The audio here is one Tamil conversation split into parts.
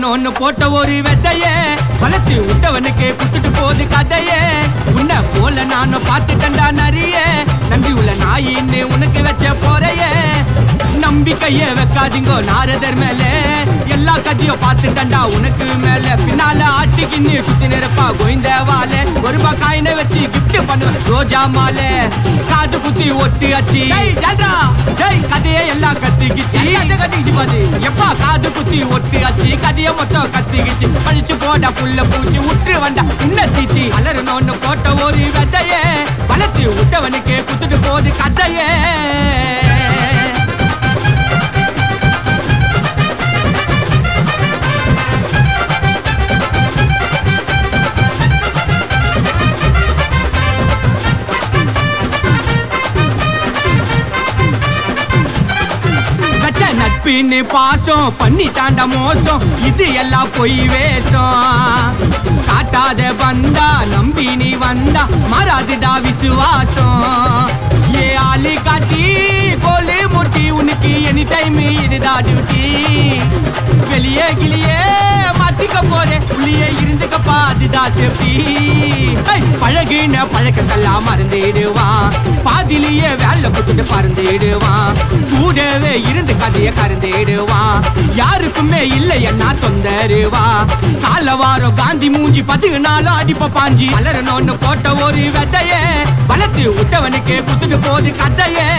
வளரணும்னு போட்ட ஒரு வெத்தையே வளர்த்து விட்டவனுக்கு குத்துட்டு போகுது கதையே உன்னை போல நானும் பார்த்துட்டேன்டா நிறைய நன்றி உள்ள நாயின்னு உனக்கு வச்ச போறையே நம்பிக்கைய வைக்காதீங்கோ நாரதர் மேல எல்லா கதையும் பார்த்துட்டேன்டா உனக்கு மேல பின்னால ஆட்டிக்கின்னு சுத்தி நிரப்பா கோயந்தவால ஒரு ரூபாய் காயினை வச்சு கிஃப்ட் பண்ணுவேன் ரோஜா மாலை காது குத்தி ஒட்டு அச்சி ஜல்ரா டேய் கதையே எல்லாம் கத்திக்கிச்சு கத்திக்கிச்சு பாது எப்பா காது குத்தி ஒட்டு அச்சி கதைய மொத்தம் கத்திக்கிச்சு பழிச்சு போட புல்ல பூச்சி உற்று வந்தா உன்ன தீச்சி வளரணும்னு போட்ட ஒரு கதையே வளர்த்து விட்டவனுக்கு குத்துட்டு போகுது கதையே வச்ச நட்பின்னு பாசம் பண்ணி தாண்ட மோசம் இது எல்லாம் பொய் வேஷம் காட்டாத வந்தா நம்பி நீ வந்தா மாறாதுடா விசுவாசம் ஏ ஆளு காட்டி கோலு முட்டி உனக்கு எனி டைம் இதுதான் டியூட்டி வெளியே கிளியே மாட்டிக்க போறேன் உள்ளியே இருந்துக்கப்பா அதுதான் சேஃப்டி பழகின பழக்கத்தெல்லாம் மறந்துடுவான் பாதிலேயே வேலை போட்டுட்டு பறந்துடுவான் கூடவே இருந்து கதைய கறந்துடுவான் யாருக்குமே இல்லை என்ன தொந்தருவா கால வாரம் காந்தி மூஞ்சி பதினாலும் அடிப்ப பாஞ்சி வளரணும்னு போட்ட ஒரு விதையே வளர்த்து விட்டவனுக்கு குத்துட்டு போகுது கதையே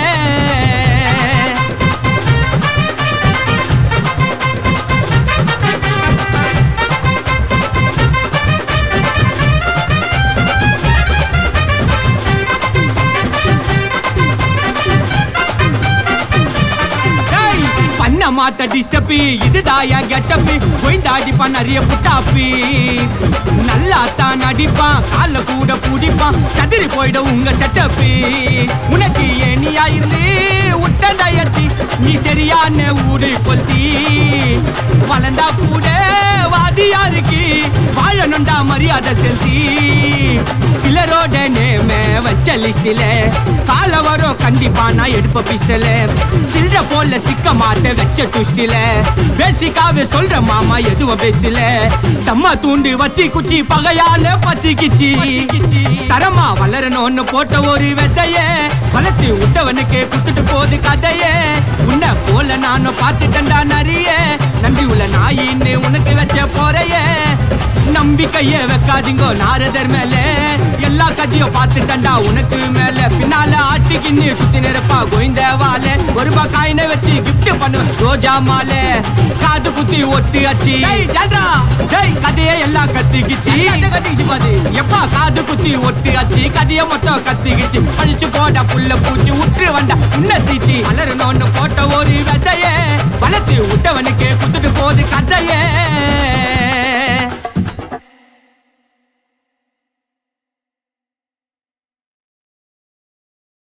டேய், பண்ண மாட்ட டிஸ்டப்பி இதுதான் என் கெட்டப்பி கொய்ந்தாடிப்பான் நிறைய புட்டாப்பி நல்லா தான் நடிப்பான் கால கூட புடிப்பான் சதுரி போயிட உங்க செட்டப்பி உனக்கு ஏனியா இருந்து உட்டண்டயத்தி நீ சரியான ஊடு கொல்தி வளர்ந்தா கூட வாதியாருக்கு வாழணுண்டா மரியாதை செலுத்தி பிள்ளரோட நேம வச்ச லிஸ்டில கால வரும் கண்டிப்பா நான் எடுப்ப பிஸ்டல சில்ற போல சிக்க மாட்டேன் வச்ச துஷ்டில பேசிக்காவே சொல்ற மாமா எதுவும் பெஸ்டில தம்மா தூண்டு வத்தி குச்சி பகையால பத்திக்கிச்சி தரமா வளரணும்னு போட்ட ஒரு வெத்தைய வளர்த்து விட்டவனுக்கு குத்துட்டு போகுது கதையே உன்னை போல நானும் பார்த்துட்டேன்டா நிறைய நன்றி உள்ள நாயின்னு உனக்கு வச்ச போறையே நம்பிக்கைய வைக்காதீங்கோ நாரதர் மேல எல்லா கதையும் பார்த்துட்டேன்டா உனக்கு மேல பின்னால ஆட்டிக்கின்னு சுத்தி நிரப்பா கோயந்தவால ஒரு ரூபாய் காயினை வச்சு கிஃப்ட் பண்ணுவேன் ரோஜா மாலை காது குத்தி ஒட்டு அச்சி ஜல்ரா டேய் கதையே எல்லாம் கத்திக்கிச்சு கத்திக்கிச்சு பாது எப்பா காது குத்தி ஒட்டு அச்சி கதைய மொத்தம் கத்திக்கிச்சு பழிச்சு போட புல்ல பூச்சி உற்று வந்தா உன்ன தீச்சி வளரணும்னு போட்ட ஒரு விதையே வளர்த்து விட்டவனுக்கு குத்துட்டு போகுது கதையே